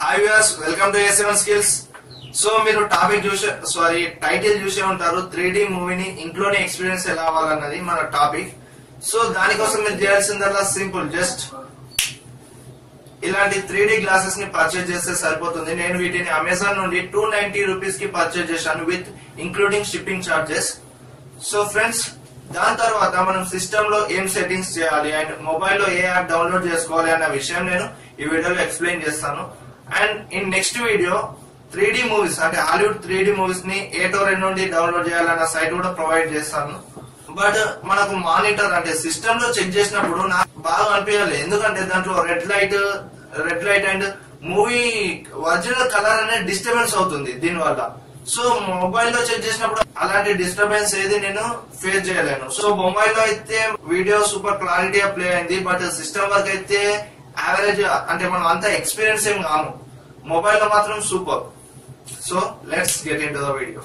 Hi viewers welcome to S seven skills so మీరు topic చూసే sorry title చూసే ఉంటారు త్రీ డి మూవీని ఇంట్లోనే ఎక్స్పీరియన్స్ ఎలా అవ్వాలన్నది మన టాపిక్ సో దానికోసం మీరు చేయాల్సిందల్లా సింపుల్ జస్ట్ ఇలాంటి త్రీ డి గ్లాసెస్ ని పర్చేజ్ చేస్తే సరిపోతుంది నేను వీటిని అమెజాన్ నుండి టూ నైన్టీ రూపీస్ కి పర్చేజ్ చేశాను with including shipping charges so friends దాని తర్వాత మనం సిస్టమ్ లో ఏం సెట్టింగ్స్ చేయాలి అండ్ మొబైల్ లో ఏ యాప్ డౌన్లోడ్ చేసుకోవాలి అన్న విషయం నేను ఈ వీడియోలో ఎక్స్ప్లెయిన్ చేస్తాను and in next video three D movies అంటే హాలీవుడ్ త్రీ డి మూవీస్ ని ఏ టోరెంట్ నుండి డౌన్లోడ్ చేయాలన్న సైట్ కూడా ప్రొవైడ్ చేస్తాను బట్ మనకు మానిటర్ అంటే సిస్టమ్ లో చెక్ చేసినప్పుడు నాకు బాగా అనిపించాలి ఎందుకంటే దాంట్లో red light red light and movie original colour అనేది డిస్టర్బెన్స్ అవుతుంది దీని వల్ల సో మొబైల్ లో చెక్ చేసినప్పుడు అలాంటి డిస్టర్బెన్స్ ఏది నేను ఫేస్ చేయలేను సో మొబైల్ లో అయితే వీడియో సూపర్ క్లారిటీగా ప్లే అయింది బట్ సిస్టమ్ వర్క్ అయితే యావరేజ్ అంటే మనం అంత ఎక్స్పీరియన్స్ ఏం కాము మొబైల్ లో మాత్రం super so let's get into the video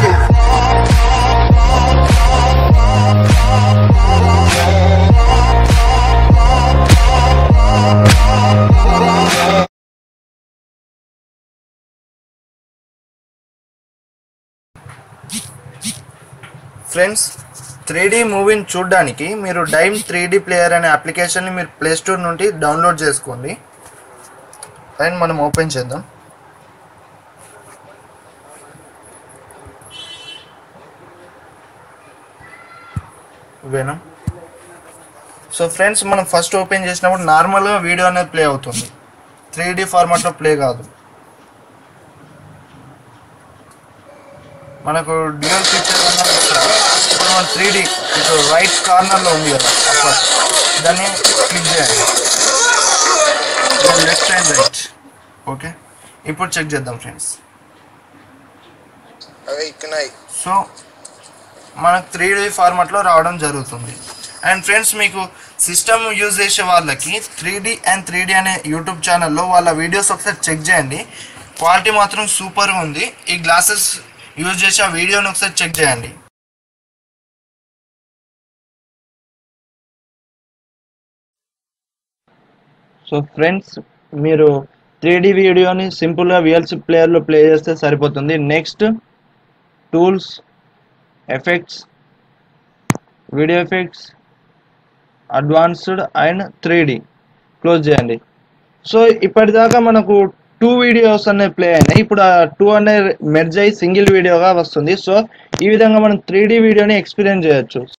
friends three D మూవీని చూడడానికి మీరు డైమ్ త్రీ డీ ప్లేయర్ అనే అప్లికేషన్ని మీరు ప్లే స్టోర్ నుండి డౌన్లోడ్ చేసుకోండి అండ్ మనం ఓపెన్ చేద్దాం వేనా సో ఫ్రెండ్స్ మనం ఫస్ట్ ఓపెన్ చేసినప్పుడు నార్మల్గా వీడియో అనేది ప్లే అవుతుంది త్రీ డీ ఫార్మాట్లో ప్లే కాదు మనకు డ్యూయల్ ఫీచర్ అన్నది ఇస్తారు ఇప్పుడు మన త్రీ డి ఇటు రైట్ కార్నర్లో ఉంది కదా అప్పర్ దాన్ని క్లిక్ చేయండి లెఫ్ట్ అండ్ రైట్ ఓకే ఇప్పుడు చెక్ చేద్దాం friends Alright, good night. So మనకు త్రీ డీ ఫార్మాట్లో రావడం జరుగుతుంది అండ్ ఫ్రెండ్స్ మీకు సిస్టమ్ యూజ్ చేసే వాళ్ళకి three D and three D అనే యూట్యూబ్ ఛానల్లో వాళ్ళ వీడియోస్ ఒకసారి చెక్ చేయండి క్వాలిటీ మాత్రం సూపర్గా ఉంది ఈ గ్లాసెస్ యూజ్ చేసి ఆ వీడియోని ఒకసారి చెక్ చేయండి సో ఫ్రెండ్స్ మీరు త్రీ డీ వీడియోని సింపుల్గా విఎల్సి ప్లేయర్లో ప్లే చేస్తే సరిపోతుంది next tools effects video effects advanced and three D close చేయండి సో ఇప్పటిదాకా మనకు టూ వీడియోస్ అనేవి ప్లే అయినాయి ఇప్పుడు ఆ టూ అనేది మెర్జ్ అయ్యి సింగిల్ వీడియోగా వస్తుంది సో ఈ విధంగా మనం త్రీ డీ వీడియోని ఎక్స్పీరియన్స్ చేయొచ్చు